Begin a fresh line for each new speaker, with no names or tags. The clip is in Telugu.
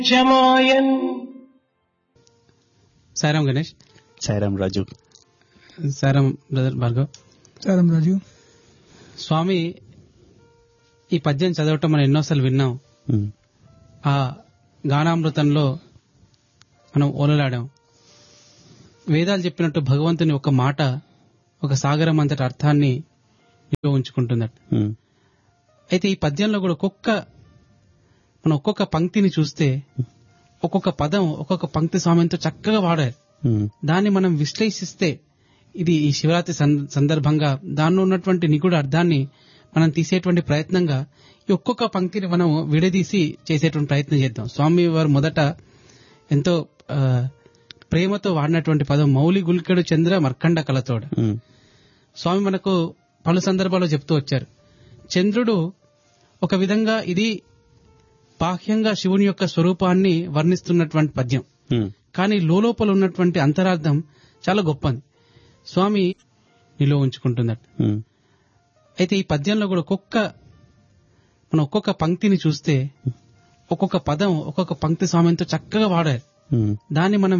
శమాయన్
సాయిరామ్ గణేష్
సాయిరామ్ రాజు
సాయిరామ్ బ్రదర్ భార్గవ్
సారం రాజు
స్వామి ఈ పద్యం చదవటం మనం ఎన్నోసార్లు విన్నాం
ఉమ్,
ఆ గానామృతంలో మనం ఓలలాడాం వేదాలు చెప్పినట్టు భగవంతుని ఒక మాట ఒక సాగరం అంతటి అర్థాన్ని నిల్వ ఉంచుకుంటుందట
ఉమ్,
అయితే ఈ పద్యంలో కూడా ఒక్కొక్క మనం ఒక్కొక్క పంక్తిని చూస్తే ఒక్కొక్క పదం ఒక్కొక్క పంక్తి స్వామితో చక్కగా వాడారు
ఉమ్,
దాన్ని మనం విశ్లేషిస్తే ఇది ఈ శివరాత్రి సం- సందర్భంగా దానిలో ఉన్నటువంటి నిగుడ అర్థాన్ని మనం తీసేటువంటి ప్రయత్నంగా ఈ ఒక్కొక్క పంక్తిని మనం విడదీసి చేసేటువంటి ప్రయత్నం చేద్దాం స్వామి వారు మొదట ఎంతో ఆ, ప్రేమతో వాడినటువంటి పదం మౌలి గుల్కెడు చంద్ర మర్కండ కలతోడ
ఉమ్,
స్వామి మనకు పలు సందర్భాల్లో చెప్తూ వచ్చారు చంద్రుడు ఒక విధంగా ఇది బాహ్యంగా శివుని యొక్క స్వరూపాన్ని వర్ణిస్తున్నటువంటి పద్యం
ఉమ్,
కానీ లోపల ఉన్నటువంటి అంతరార్థం చాలా గొప్పది స్వామి నిలో ఉంచుకుంటున్నట్టు
ఉమ్,
అయితే ఈ పద్యంలో కూడా ఒక్కొక్క మనం ఒక్కొక్క పంక్తిని చూస్తే ఒక్కొక్క పదం ఒక్కొక్క పంక్తి స్వామితో చక్కగా వాడారు
ఉమ్.
దాన్ని మనం